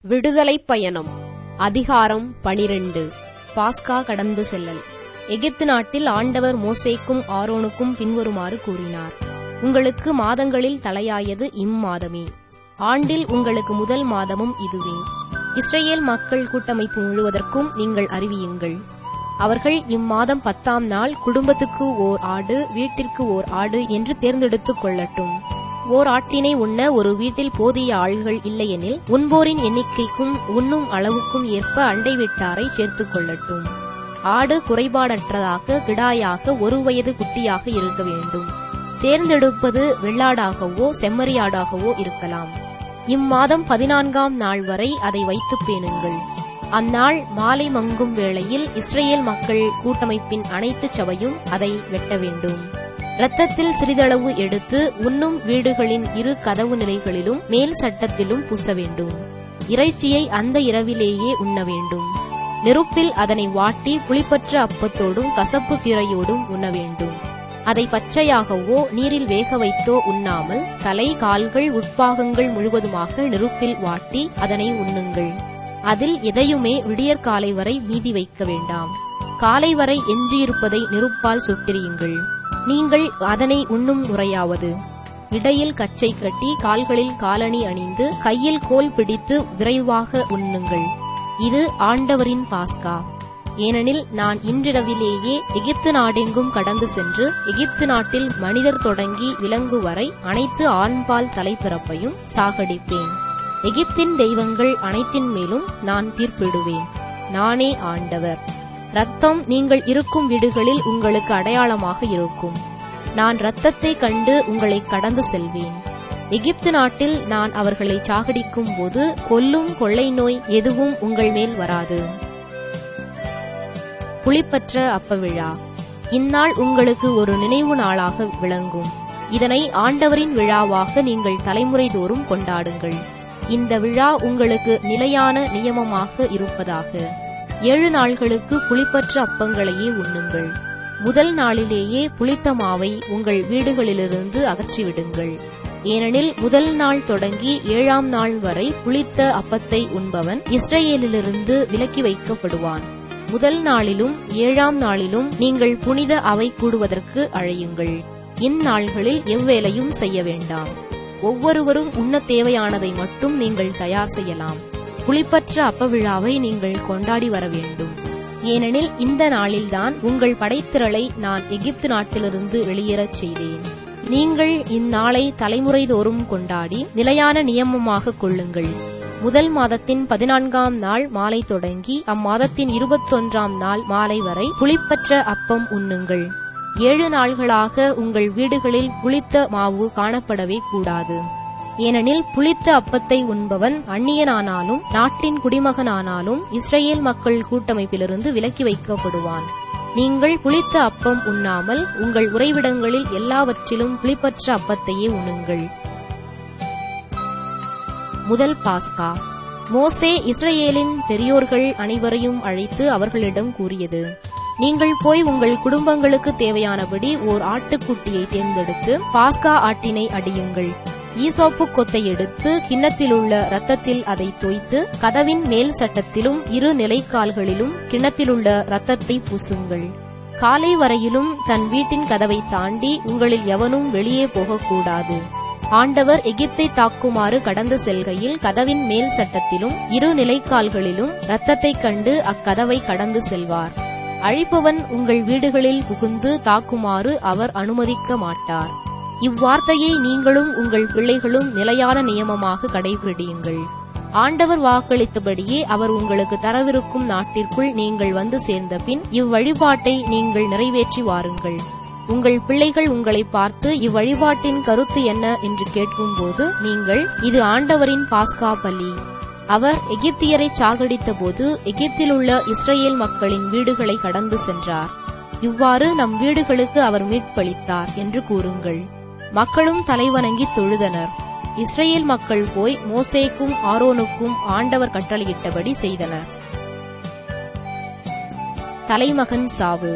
விடுதலைப் பயணம் அதிகாரம் பனிரெண்டு பாஸ்கா கடந்து செல்லல் எகிப்து நாட்டில் ஆண்டவர் மோசேக்கும் ஆரோனுக்கும் பின்வருமாறு கூறினார் உங்களுக்கு மாதங்களில் தலையாயது இம்மாதமே ஆண்டில் உங்களுக்கு முதல் மாதமும் இதுவே இஸ்ரேல் மக்கள் கூட்டமைப்பு முழுவதற்கும் நீங்கள் அறிவியுங்கள் அவர்கள் இம்மாதம் பத்தாம் நாள் குடும்பத்துக்கு ஓர் ஆடு வீட்டிற்கு ஓர் ஆடு என்று தேர்ந்தெடுத்துக் கொள்ளட்டும் ஓர் ஆட்டினை உண்ண ஒரு வீட்டில் போதிய ஆள்கள் இல்லையெனில் உண்போரின் எண்ணிக்கைக்கும் உண்ணும் அளவுக்கும் ஏற்ப அண்டை வீட்டாரை சேர்த்துக் கொள்ளட்டும் ஆடு குறைபாடற்றதாக கிடாயாக ஒரு வயது குட்டியாக இருக்க வேண்டும் தேர்ந்தெடுப்பது வெள்ளாடாகவோ செம்மறியாடாகவோ இருக்கலாம் இம்மாதம் பதினான்காம் நாள் வரை அதை வைத்துப் பேணுங்கள் அந்நாள் மாலை மங்கும் வேளையில் இஸ்ரேல் மக்கள் கூட்டமைப்பின் அனைத்து சபையும் அதை வெட்ட வேண்டும் இரத்தத்தில் சிறிதளவு எடுத்து உண்ணும் வீடுகளின் இரு கதவு நிலைகளிலும் மேல் சட்டத்திலும் பூச வேண்டும் இறைச்சியை அந்த இரவிலேயே உண்ண வேண்டும் நெருப்பில் அதனை வாட்டி புளிப்பற்ற அப்பத்தோடும் கசப்பு கீரையோடும் உண்ண வேண்டும் அதை பச்சையாகவோ நீரில் வேக வைத்தோ உண்ணாமல் தலை கால்கள் உட்பாகங்கள் முழுவதுமாக நெருப்பில் வாட்டி அதனை உண்ணுங்கள் அதில் எதையுமே விடியற்காலை வரை மீதி வைக்க வேண்டாம் காலை வரை எஞ்சியிருப்பதை நெருப்பால் சுட்டெரியுங்கள் நீங்கள் அதனை உண்ணும் முறையாவது இடையில் கச்சை கட்டி கால்களில் காலணி அணிந்து கையில் கோல் பிடித்து விரைவாக உண்ணுங்கள் இது ஆண்டவரின் பாஸ்கா ஏனெனில் நான் இன்றிரவிலேயே எகிப்து நாடெங்கும் கடந்து சென்று எகிப்து நாட்டில் மனிதர் தொடங்கி விலங்கு வரை அனைத்து ஆண்பால் தலைப்பிறப்பையும் சாகடிப்பேன் எகிப்தின் தெய்வங்கள் அனைத்தின் மேலும் நான் தீர்ப்பிடுவேன் நானே ஆண்டவர் ரத்தம் நீங்கள் இருக்கும் வீடுகளில் உங்களுக்கு அடையாளமாக இருக்கும் நான் இரத்தத்தை கண்டு உங்களை கடந்து செல்வேன் எகிப்து நாட்டில் நான் அவர்களை சாகடிக்கும் போது கொல்லும் கொள்ளை நோய் எதுவும் உங்கள் மேல் வராது புளிப்பற்ற அப்ப விழா இந்நாள் உங்களுக்கு ஒரு நினைவு நாளாக விளங்கும் இதனை ஆண்டவரின் விழாவாக நீங்கள் தலைமுறை தோறும் கொண்டாடுங்கள் இந்த விழா உங்களுக்கு நிலையான நியமமாக இருப்பதாக ஏழு நாள்களுக்கு புளிப்பற்ற அப்பங்களையே உண்ணுங்கள் முதல் நாளிலேயே புளித்த மாவை உங்கள் வீடுகளிலிருந்து அகற்றிவிடுங்கள் ஏனெனில் முதல் நாள் தொடங்கி ஏழாம் நாள் வரை புளித்த அப்பத்தை உண்பவன் இஸ்ரேலிலிருந்து விலக்கி வைக்கப்படுவான் முதல் நாளிலும் ஏழாம் நாளிலும் நீங்கள் புனித அவை கூடுவதற்கு அழையுங்கள் இந்நாள்களில் எவ்வேலையும் செய்ய வேண்டாம் ஒவ்வொருவரும் உண்ண தேவையானதை மட்டும் நீங்கள் தயார் செய்யலாம் புளிப்பற்ற அப்ப விழாவை நீங்கள் கொண்டாடி வர வேண்டும் ஏனெனில் இந்த நாளில்தான் உங்கள் படைத்திரளை நான் எகிப்து நாட்டிலிருந்து வெளியேறச் செய்தேன் நீங்கள் இந்நாளை தலைமுறை தோறும் கொண்டாடி நிலையான நியமமாக கொள்ளுங்கள் முதல் மாதத்தின் பதினான்காம் நாள் மாலை தொடங்கி அம்மாதத்தின் இருபத்தொன்றாம் நாள் மாலை வரை புளிப்பற்ற அப்பம் உண்ணுங்கள் ஏழு நாள்களாக உங்கள் வீடுகளில் புளித்த மாவு காணப்படவே கூடாது ஏனெனில் புளித்த அப்பத்தை உண்பவன் அந்நியனானாலும் நாட்டின் குடிமகனானாலும் இஸ்ரேல் மக்கள் கூட்டமைப்பிலிருந்து விலக்கி வைக்கப்படுவான் நீங்கள் புளித்த அப்பம் உண்ணாமல் உங்கள் உறைவிடங்களில் எல்லாவற்றிலும் புளிப்பற்ற அப்பத்தையே உண்ணுங்கள் முதல் பாஸ்கா மோசே இஸ்ரேலின் பெரியோர்கள் அனைவரையும் அழைத்து அவர்களிடம் கூறியது நீங்கள் போய் உங்கள் குடும்பங்களுக்கு தேவையானபடி ஓர் ஆட்டுக்குட்டியை தேர்ந்தெடுத்து பாஸ்கா ஆட்டினை அடியுங்கள் ஈசோப்பு கொத்தை எடுத்து கிண்ணத்திலுள்ள இரத்தத்தில் அதை தோய்த்து கதவின் மேல் சட்டத்திலும் இரு நிலைக்கால்களிலும் கிண்ணத்திலுள்ள இரத்தத்தை பூசுங்கள் காலை வரையிலும் தன் வீட்டின் கதவை தாண்டி உங்களில் எவனும் வெளியே போகக்கூடாது ஆண்டவர் எகிப்தை தாக்குமாறு கடந்து செல்கையில் கதவின் மேல் சட்டத்திலும் இரு நிலைக்கால்களிலும் இரத்தத்தைக் கண்டு அக்கதவை கடந்து செல்வார் அழிப்பவன் உங்கள் வீடுகளில் புகுந்து தாக்குமாறு அவர் அனுமதிக்க மாட்டார் இவ்வார்த்தையை நீங்களும் உங்கள் பிள்ளைகளும் நிலையான நியமமாக கடைபிடியுங்கள் ஆண்டவர் வாக்களித்தபடியே அவர் உங்களுக்கு தரவிருக்கும் நாட்டிற்குள் நீங்கள் வந்து சேர்ந்த பின் இவ்வழிபாட்டை நீங்கள் நிறைவேற்றி வாருங்கள் உங்கள் பிள்ளைகள் உங்களை பார்த்து இவ்வழிபாட்டின் கருத்து என்ன என்று கேட்கும்போது நீங்கள் இது ஆண்டவரின் பாஸ்கா பலி அவர் எகிப்தியரை சாகடித்த போது எகிப்திலுள்ள இஸ்ரேல் மக்களின் வீடுகளை கடந்து சென்றார் இவ்வாறு நம் வீடுகளுக்கு அவர் மீட்பளித்தார் என்று கூறுங்கள் மக்களும் தலைவணங்கி தொழுதனர் இஸ்ரேல் மக்கள் போய் மோசேக்கும் ஆரோனுக்கும் ஆண்டவர் கட்டளையிட்டபடி செய்தனர் தலைமகன் சாவு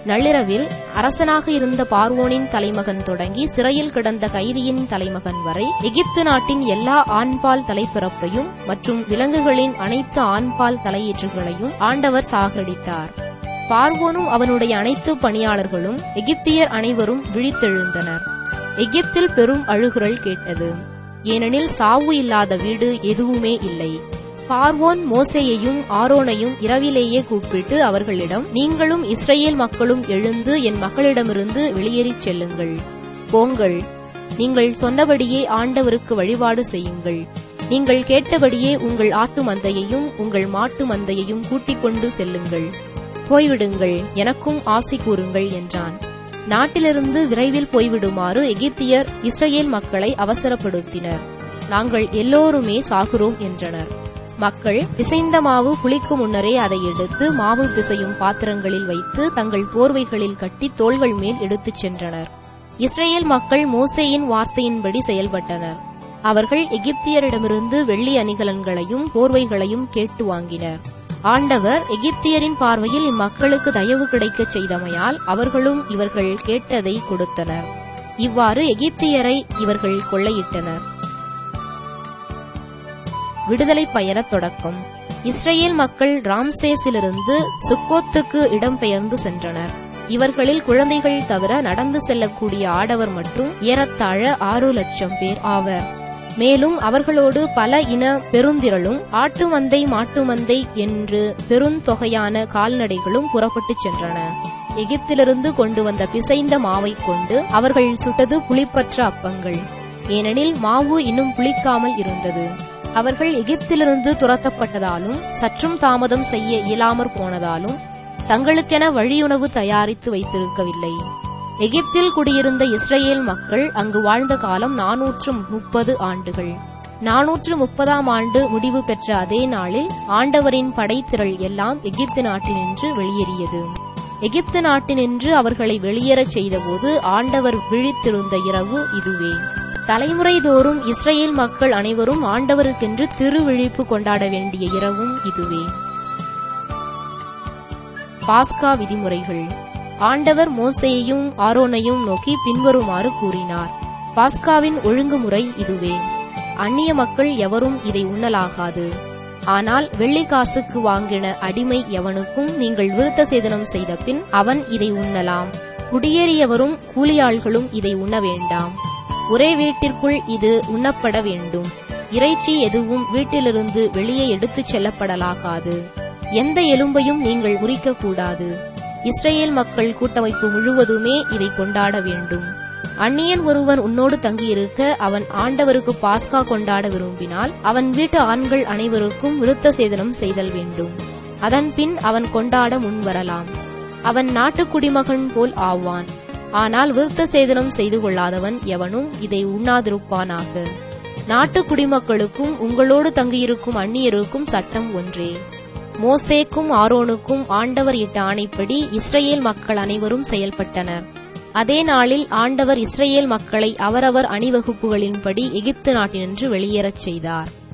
நள்ளிரவில் அரசனாக இருந்த பார்வோனின் தலைமகன் தொடங்கி சிறையில் கிடந்த கைதியின் தலைமகன் வரை எகிப்து நாட்டின் எல்லா ஆண்பால் தலைப்பிறப்பையும் மற்றும் விலங்குகளின் அனைத்து ஆண்பால் தலையீற்றுகளையும் ஆண்டவர் சாகடித்தார் பார்வோனும் அவனுடைய அனைத்து பணியாளர்களும் எகிப்தியர் அனைவரும் விழித்தெழுந்தனர் எகிப்தில் பெரும் அழுகுரல் கேட்டது ஏனெனில் சாவு இல்லாத வீடு எதுவுமே இல்லை பார்வோன் மோசேயையும் ஆரோனையும் இரவிலேயே கூப்பிட்டு அவர்களிடம் நீங்களும் இஸ்ரேல் மக்களும் எழுந்து என் மக்களிடமிருந்து வெளியேறிச் செல்லுங்கள் போங்கள் நீங்கள் சொன்னபடியே ஆண்டவருக்கு வழிபாடு செய்யுங்கள் நீங்கள் கேட்டபடியே உங்கள் ஆட்டு மந்தையையும் உங்கள் மாட்டு மந்தையையும் கூட்டிக் கொண்டு செல்லுங்கள் போய்விடுங்கள் எனக்கும் ஆசி கூறுங்கள் என்றான் நாட்டிலிருந்து விரைவில் போய்விடுமாறு எகிப்தியர் இஸ்ரேல் மக்களை அவசரப்படுத்தினர் நாங்கள் எல்லோருமே சாகுறோம் என்றனர் மக்கள் பிசைந்த மாவு புளிக்கும் முன்னரே அதை எடுத்து மாவு பிசையும் பாத்திரங்களில் வைத்து தங்கள் போர்வைகளில் கட்டி தோள்கள் மேல் எடுத்துச் சென்றனர் இஸ்ரேல் மக்கள் மோசேயின் வார்த்தையின்படி செயல்பட்டனர் அவர்கள் எகிப்தியரிடமிருந்து வெள்ளி அணிகலன்களையும் போர்வைகளையும் கேட்டு வாங்கினர் ஆண்டவர் எகிப்தியரின் பார்வையில் இம்மக்களுக்கு தயவு கிடைக்கச் செய்தமையால் அவர்களும் இவர்கள் கேட்டதை கொடுத்தனர் இவ்வாறு எகிப்தியரை இவர்கள் கொள்ளையிட்டனர் விடுதலை பயண தொடக்கம் இஸ்ரேல் மக்கள் ராம்சேஸிலிருந்து சுக்கோத்துக்கு இடம்பெயர்ந்து சென்றனர் இவர்களில் குழந்தைகள் தவிர நடந்து செல்லக்கூடிய ஆடவர் மட்டும் ஏறத்தாழ ஆறு லட்சம் பேர் ஆவர் மேலும் அவர்களோடு பல இன பெருந்திரளும் ஆட்டு மந்தை மாட்டு மந்தை என்று பெருந்தொகையான கால்நடைகளும் புறப்பட்டுச் சென்றன எகிப்திலிருந்து கொண்டு வந்த பிசைந்த மாவைக் கொண்டு அவர்கள் சுட்டது புளிப்பற்ற அப்பங்கள் ஏனெனில் மாவு இன்னும் புளிக்காமல் இருந்தது அவர்கள் எகிப்திலிருந்து துரத்தப்பட்டதாலும் சற்றும் தாமதம் செய்ய இயலாமற் போனதாலும் தங்களுக்கென வழியுணவு தயாரித்து வைத்திருக்கவில்லை எகிப்தில் குடியிருந்த இஸ்ரேல் மக்கள் அங்கு வாழ்ந்த காலம் நாநூற்று முப்பது ஆண்டுகள் நாநூற்று முப்பதாம் ஆண்டு முடிவு பெற்ற அதே நாளில் ஆண்டவரின் படைத்திரள் எல்லாம் எகிப்து நாட்டினின்று வெளியேறியது எகிப்து நாட்டினின்று அவர்களை வெளியேறச் செய்தபோது ஆண்டவர் விழித்திருந்த இரவு இதுவே தலைமுறை தோறும் இஸ்ரேல் மக்கள் அனைவரும் ஆண்டவருக்கென்று திருவிழிப்பு கொண்டாட வேண்டிய இரவும் இதுவே பாஸ்கா விதிமுறைகள் ஆண்டவர் மோசேயையும் ஆரோனையும் நோக்கி பின்வருமாறு கூறினார் பாஸ்காவின் ஒழுங்குமுறை இதுவே அந்நிய மக்கள் எவரும் இதை உண்ணலாகாது ஆனால் வெள்ளிக்காசுக்கு வாங்கின அடிமை எவனுக்கும் நீங்கள் விருத்த சேதனம் செய்த பின் அவன் இதை உண்ணலாம் குடியேறியவரும் கூலியாள்களும் இதை உண்ண வேண்டாம் ஒரே வீட்டிற்குள் இது உண்ணப்பட வேண்டும் இறைச்சி எதுவும் வீட்டிலிருந்து வெளியே எடுத்துச் செல்லப்படலாகாது எந்த எலும்பையும் நீங்கள் முறிக்கக்கூடாது இஸ்ரேல் மக்கள் கூட்டமைப்பு முழுவதுமே இதை கொண்டாட வேண்டும் அந்நியன் ஒருவன் உன்னோடு தங்கியிருக்க அவன் ஆண்டவருக்கு பாஸ்கா கொண்டாட விரும்பினால் அவன் வீட்டு ஆண்கள் அனைவருக்கும் விருத்த சேதனம் செய்தல் வேண்டும் அதன் பின் அவன் கொண்டாட முன்வரலாம் அவன் நாட்டுக் குடிமகன் போல் ஆவான் ஆனால் விருத்த சேதனம் செய்து கொள்ளாதவன் எவனும் இதை உண்ணாதிருப்பானாக நாட்டு குடிமக்களுக்கும் உங்களோடு தங்கியிருக்கும் அந்நியருக்கும் சட்டம் ஒன்றே மோசேக்கும் ஆரோனுக்கும் ஆண்டவர் இட்ட ஆணைப்படி இஸ்ரேல் மக்கள் அனைவரும் செயல்பட்டனர் அதே நாளில் ஆண்டவர் இஸ்ரேல் மக்களை அவரவர் அணிவகுப்புகளின்படி எகிப்து நாட்டினின்று வெளியேறச் செய்தார்